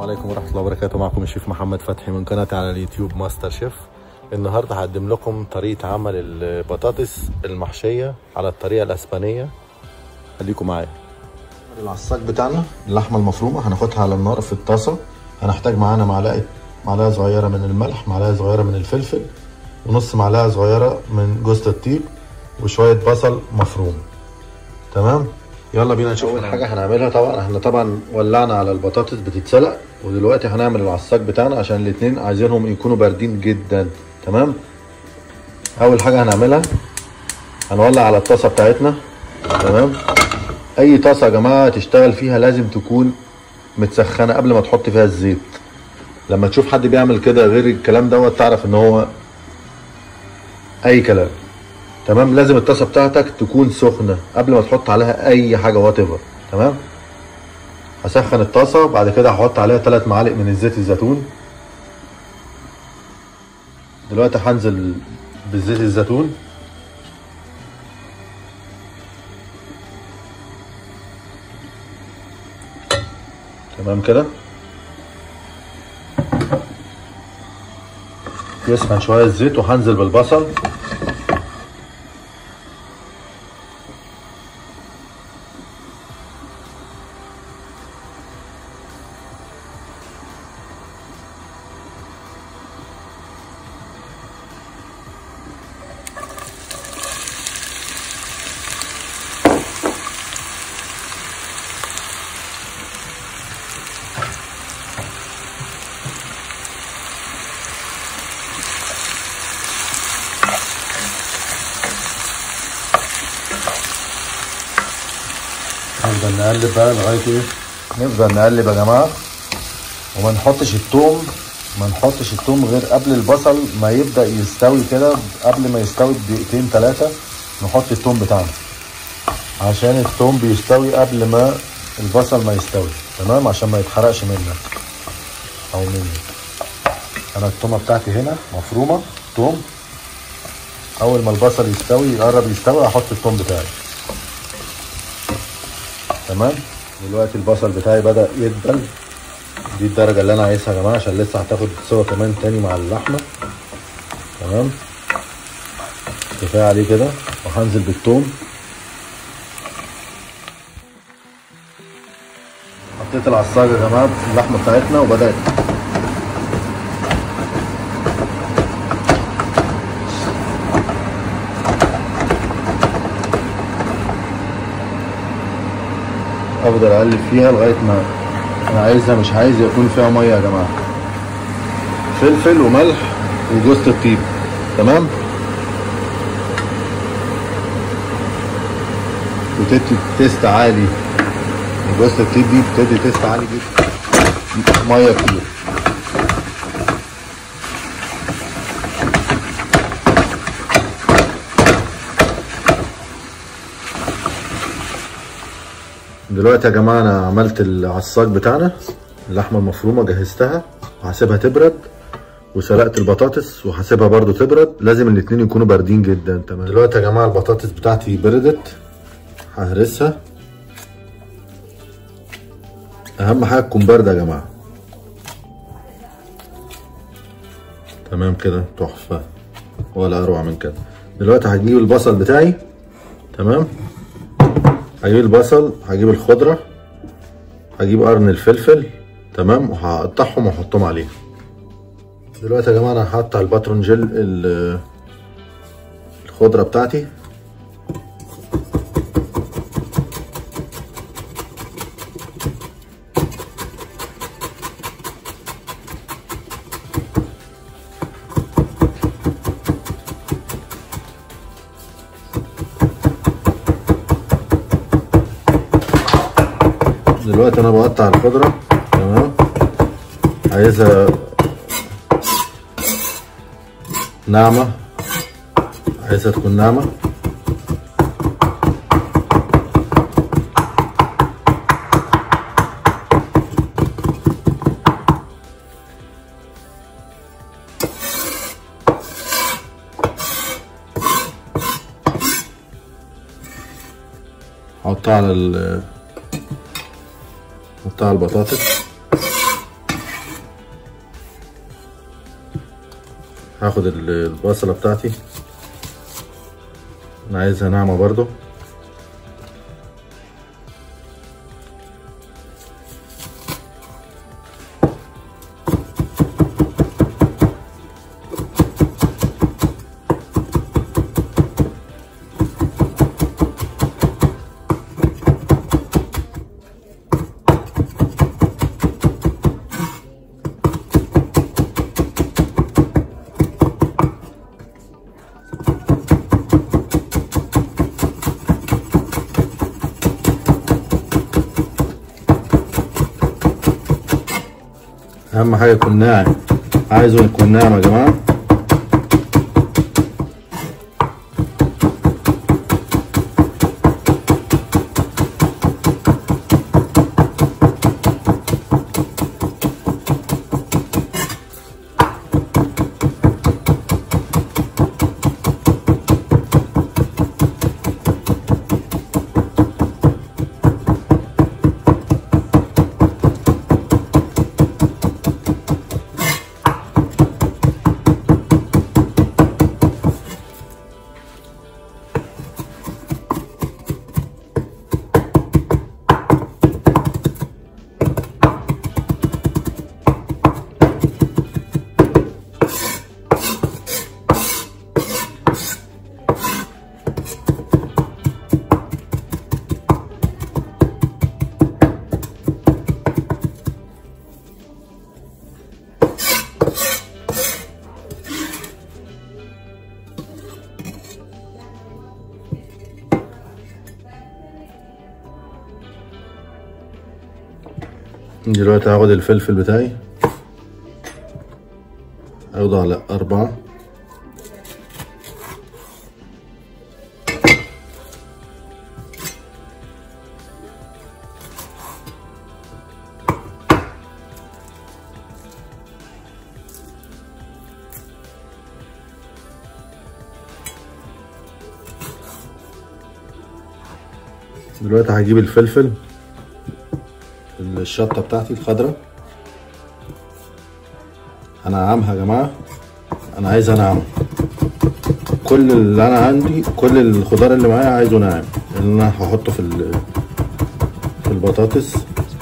عليكم ورحمة الله وبركاته معكم الشيف محمد فتحي من قناتي على اليوتيوب ماستر شيف النهاردة هقدم لكم طريقة عمل البطاطس المحشية على الطريقة الأسبانية خليكم معايا العصاك بتاعنا اللحمة المفرومة هناخدها على النار في الطاسة هنحتاج معانا معلقة معلقة صغيرة من الملح معلقة صغيرة من الفلفل ونص معلقة صغيرة من جوز الطيب وشوية بصل مفروم تمام يلا بينا نشوف اول حاجه هنعملها طبعا احنا طبعا ولعنا على البطاطس بتتسلق ودلوقتي هنعمل العصاك بتاعنا عشان الاتنين عايزينهم يكونوا باردين جدا تمام اول حاجه هنعملها هنولع على الطاسه بتاعتنا تمام اي طاسه يا جماعه تشتغل فيها لازم تكون متسخنه قبل ما تحط فيها الزيت لما تشوف حد بيعمل كده غير الكلام دوت تعرف ان هو اي كلام تمام لازم الطاسه بتاعتك تكون سخنه قبل ما تحط عليها اي حاجه وات ايفر تمام هسخن الطاسه بعد كده هحط عليها 3 معالق من الزيت الزيتون دلوقتي هنزل بالزيت الزيتون تمام كده يسخن شويه الزيت وهنزل بالبصل نفضل نقلب بقى لغايه ايه نفضل نقلب يا جماعه وما نحطش التوم ما نحطش التوم غير قبل البصل ما يبدا يستوي كده قبل ما يستوي بدقيقتين ثلاثه نحط التوم بتاعنا عشان التوم بيستوي قبل ما البصل ما يستوي تمام عشان ما يتحرقش منك او مني انا التومه بتاعتي هنا مفرومه توم اول ما البصل يستوي يقرب يستوي احط التوم بتاعي تمام دلوقتي البصل بتاعي بدا يدبل دي الدرجه اللي انا عايزها يا جماعه عشان لسه هتاخد سوا كمان تاني مع اللحمه تمام كفايه عليه كده وهنزل بالثوم حطيت العصاج يا جماعه اللحمه بتاعتنا وبدات افضل اقلب فيها لغايه ما انا عايزها مش عايز يكون فيها ميه يا جماعه فلفل وملح وجوز الطيب تمام بتدي تيست عالي جوز الطيب دي بتدي تيست عالي جدا ميه كتير دلوقتي يا جماعه انا عملت العصاك بتاعنا اللحمه المفرومه جهزتها وهسيبها تبرد وسلقت البطاطس وهسيبها برده تبرد لازم الاتنين يكونوا باردين جدا تمام دلوقتي يا جماعه البطاطس بتاعتي بردت ههرسها اهم حاجه تكون بارده يا جماعه تمام كده تحفه ولا اروع من كده دلوقتي هجيب البصل بتاعي تمام هجيب البصل هجيب الخضرة هجيب قرن الفلفل تمام وهقطعهم واحطهم عليه دلوقتي يا جماعة انا هقطع الباترون جيل الخضرة بتاعتي دلوقتي انا بقطع الخضره تمام عايزها ناعمه عايزها تكون ناعمه احطها على ال احطها على البطاطس هاخد ال- البصلة بتاعتي انا عايزها ناعمة برضو اهم حاجة يكون ناعم عايزه يكون ناعم يا جماعة دلوقتي هاخد الفلفل بتاعي اخده على أربعة دلوقتي هجيب الفلفل الشطة بتاعتي الخضراء انعمها يا جماعة انا عايز انعم كل اللي انا عندي كل الخضار اللي معايا عايزه ناعم اللي انا هحطه في ال- في البطاطس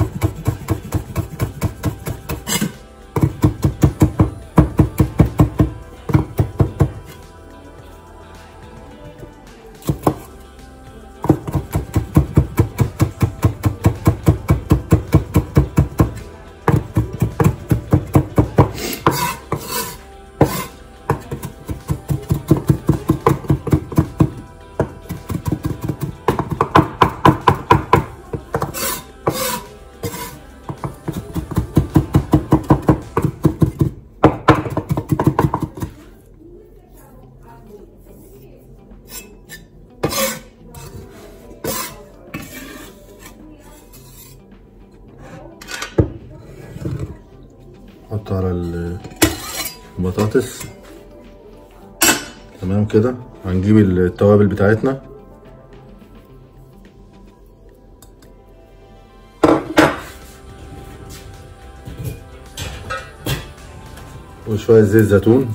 احط على ال- البطاطس تمام كده هنجيب التوابل بتاعتنا وشوية زيت زيتون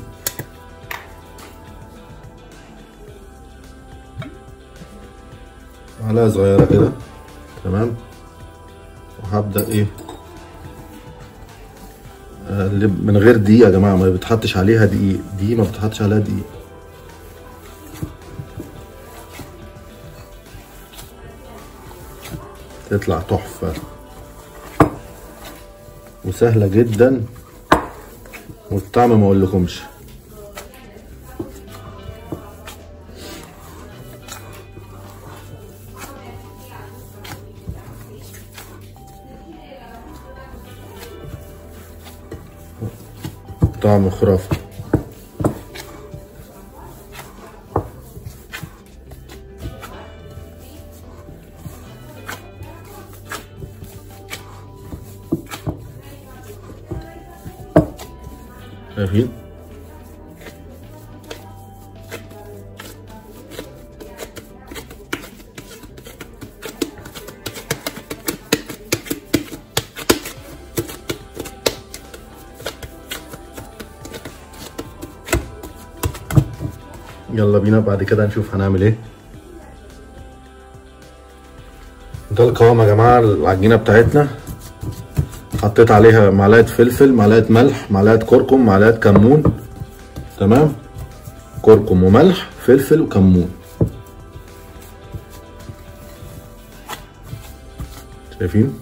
معلقة صغيرة كده تمام وهبدأ ايه اقلب من غير دقيق يا جماعة ما بتحطش عليها دقيق دي ما بتحطش عليها دقيق تطلع تحفة وسهلة جدا والطعم ما اقولكمش طعم خرافي شايفين يلا بينا بعد كده نشوف هنعمل ايه ده القوام يا جماعه العجينه بتاعتنا حطيت عليها معلقه فلفل معلقه ملح معلقه كركم معلقه كمون تمام كركم وملح فلفل وكمون شايفين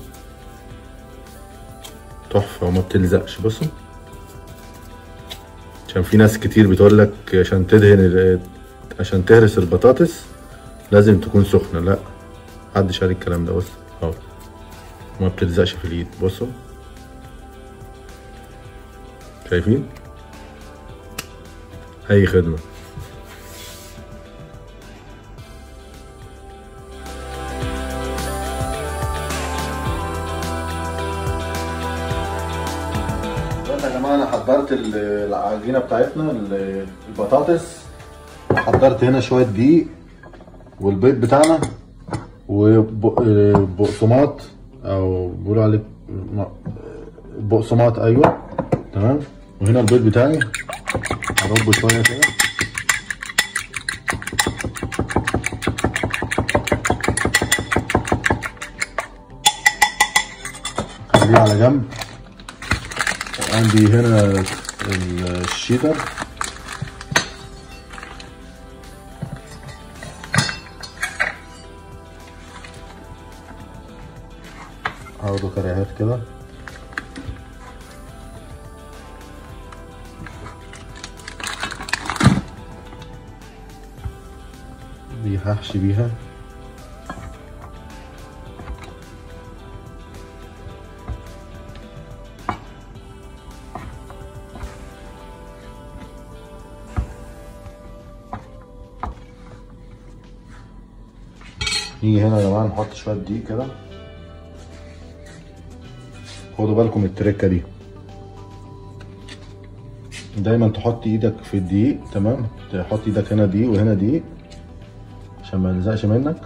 تحفه وما بتلزقش بصوا عشان في ناس كتير بتقول لك عشان تدهن عشان تهرس البطاطس لازم تكون سخنه لا محدش قال الكلام ده بص اهو ما بتلزقش في الايد بصوا شايفين اي خدمه يا جماعه انا حضرت العجينه بتاعتنا البطاطس حضرت هنا شويه دقيق والبيض بتاعنا وبقسماط او بيقولوا عليه بقسماط ايوه تمام وهنا البيض بتاعي هربه شويه كده خليه على جنب عندي هنا الشيدر هاخده كريهات كده دي هحشي بيها نيجي هنا يا جماعه نحط شويه دقيق كده خدوا بالكم التركه دي دايما تحط ايدك في الدقيق تمام تحط ايدك هنا دقيق وهنا دقيق عشان ما يلزقش منك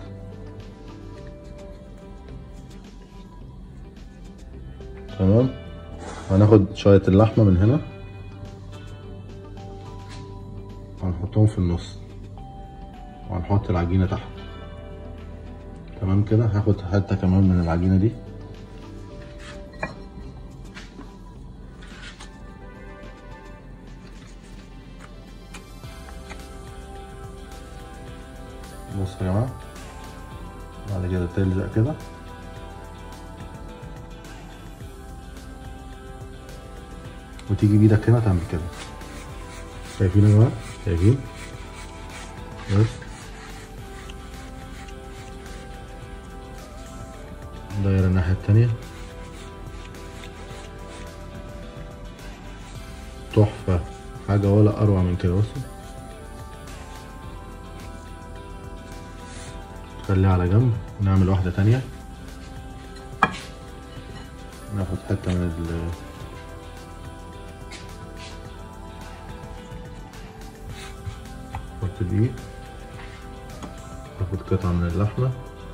تمام هناخد شويه اللحمه من هنا هنحطهم في النص وهنحط العجينه تحت تمام كده هاخد حته كمان من العجينه دي بصوا يا جماعه بعد كده تلزق كده وتيجي بايدك هنا تعمل كده شايفين يا جماعه شايفين بس دايره الناحيه التانيه تحفه حاجه ولا اروع من كده بصوا خليها على جنب ونعمل واحدة تانية ناخد حتة من ال نحط دي ناخد قطعة من اللحمة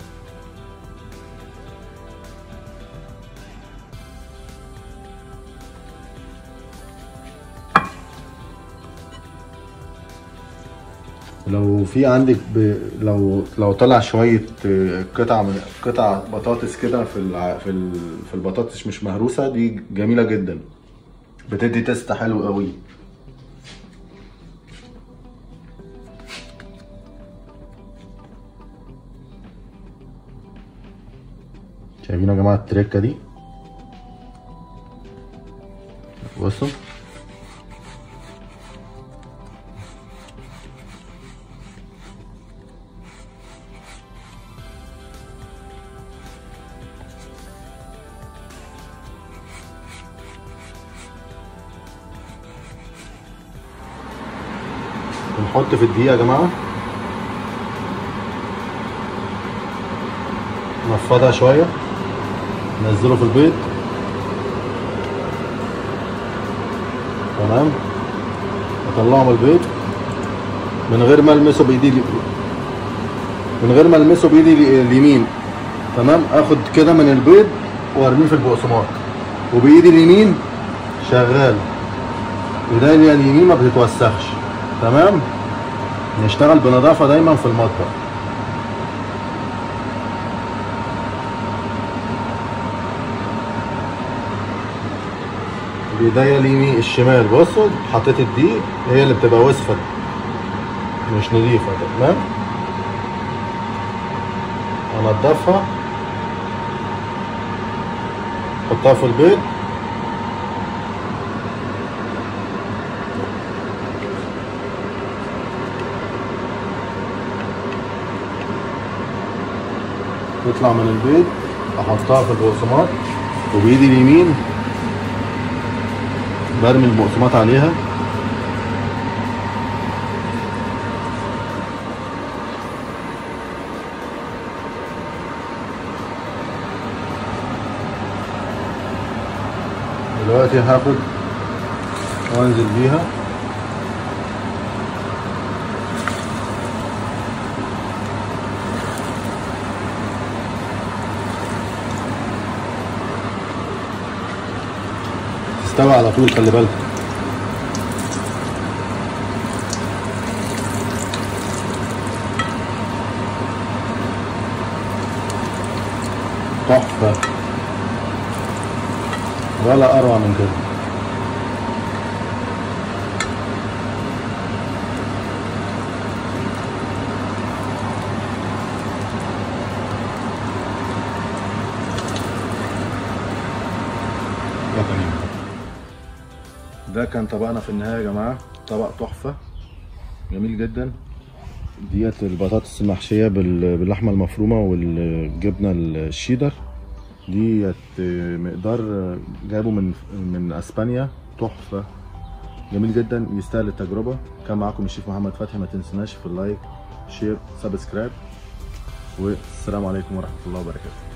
لو في عندك ب... لو لو طلع شويه قطع من قطع بطاطس كده في الع... في ال... في البطاطس مش مهروسه دي جميله جدا بتدي تيست حلو قوي شايفين يا جماعه التركه دي بصوا بنحط في الدقيق يا جماعه نفضها شويه ننزله في البيض تمام اطلعه من البيض من غير ما المسه بايدي من غير ما المسه بايدي اليمين تمام اخد كده من البيض وارميه في البقسماط وبايدي اليمين شغال ايديا اليمين ما بتتوسخش تمام نشتغل بنظافة دايما في المطبخ بايديا اليمين الشمال بصوا حطيت الدقيق هي اللي بتبقى وسخة مش نظيفة تمام انضفها احطها في البيض تطلع من البيض احطها في البقسماط وبايدي اليمين برمي البقسماط عليها دلوقتي هاخد وانزل بيها تستوي على طول خلي بالك تحفة ولا أروع من كده ده كان طبقنا في النهايه يا جماعه طبق تحفه جميل جدا ديت البطاطس المحشيه بال- باللحمه المفرومه والجبنه الشيدر ديت مقدار جايبه من من اسبانيا تحفه جميل جدا يستاهل التجربه كان معاكم الشيف محمد فتحي ما تنسوناش في اللايك شير سبسكرايب والسلام عليكم ورحمه الله وبركاته